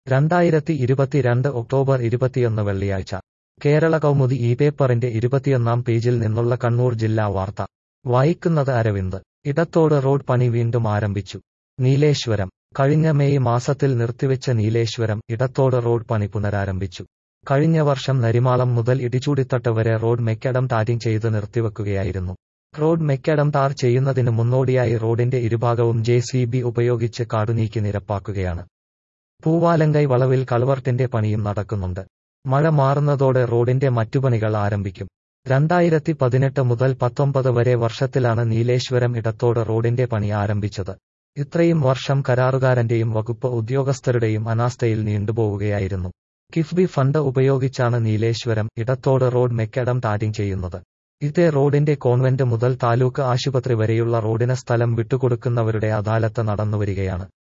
രണ്ടായിരത്തി ഇരുപത്തിരണ്ട് ഒക്ടോബർ ഇരുപത്തിയൊന്ന് വെള്ളിയാഴ്ച കേരള കൗമുദി ഈ പേപ്പറിന്റെ ഇരുപത്തിയൊന്നാം പേജിൽ നിന്നുള്ള കണ്ണൂർ ജില്ലാ വാർത്ത വായിക്കുന്നത് അരവിന്ദ് ഇടത്തോട് റോഡ് പണി വീണ്ടും ആരംഭിച്ചു നീലേശ്വരം കഴിഞ്ഞ മെയ് മാസത്തിൽ നിർത്തിവെച്ച നീലേശ്വരം ഇടത്തോട് റോഡ് പണി പുനരാരംഭിച്ചു കഴിഞ്ഞ വർഷം നരിമാളം മുതൽ ഇടിച്ചൂടിത്തട്ട് വരെ റോഡ് മെക്കഡം ടാറ്റിംഗ് ചെയ്ത് നിർത്തിവെക്കുകയായിരുന്നു റോഡ് മെക്കഡം ടാർ ചെയ്യുന്നതിന് മുന്നോടിയായി റോഡിന്റെ ഇരുഭാഗവും ജെ സി ബി ഉപയോഗിച്ച് കാടുനീക്കി നിരപ്പാക്കുകയാണ് പൂവാലങ്കൈ വളവിൽ കളവർട്ടിന്റെ പണിയും നടക്കുന്നുണ്ട് മഴ മാറുന്നതോടെ റോഡിന്റെ മറ്റുപണികൾ ആരംഭിക്കും രണ്ടായിരത്തി പതിനെട്ട് മുതൽ പത്തൊമ്പത് വരെ വർഷത്തിലാണ് നീലേശ്വരം ഇടത്തോട് റോഡിന്റെ പണി ആരംഭിച്ചത് ഇത്രയും വർഷം കരാറുകാരന്റെയും വകുപ്പ് ഉദ്യോഗസ്ഥരുടെയും അനാസ്ഥയിൽ നീണ്ടുപോവുകയായിരുന്നു കിഫ്ബി ഫണ്ട് ഉപയോഗിച്ചാണ് Nileshwaram Edathode road macadam tarring ചെയ്യുന്നത് ഇതേ റോഡിന്റെ കോൺവെന്റ് മുതൽ താലൂക്ക് ആശുപത്രി വരെയുള്ള റോഡിന് സ്ഥലം വിട്ടുകൊടുക്കുന്നവരുടെ അദാലത്ത് നടന്നുവരികയാണ്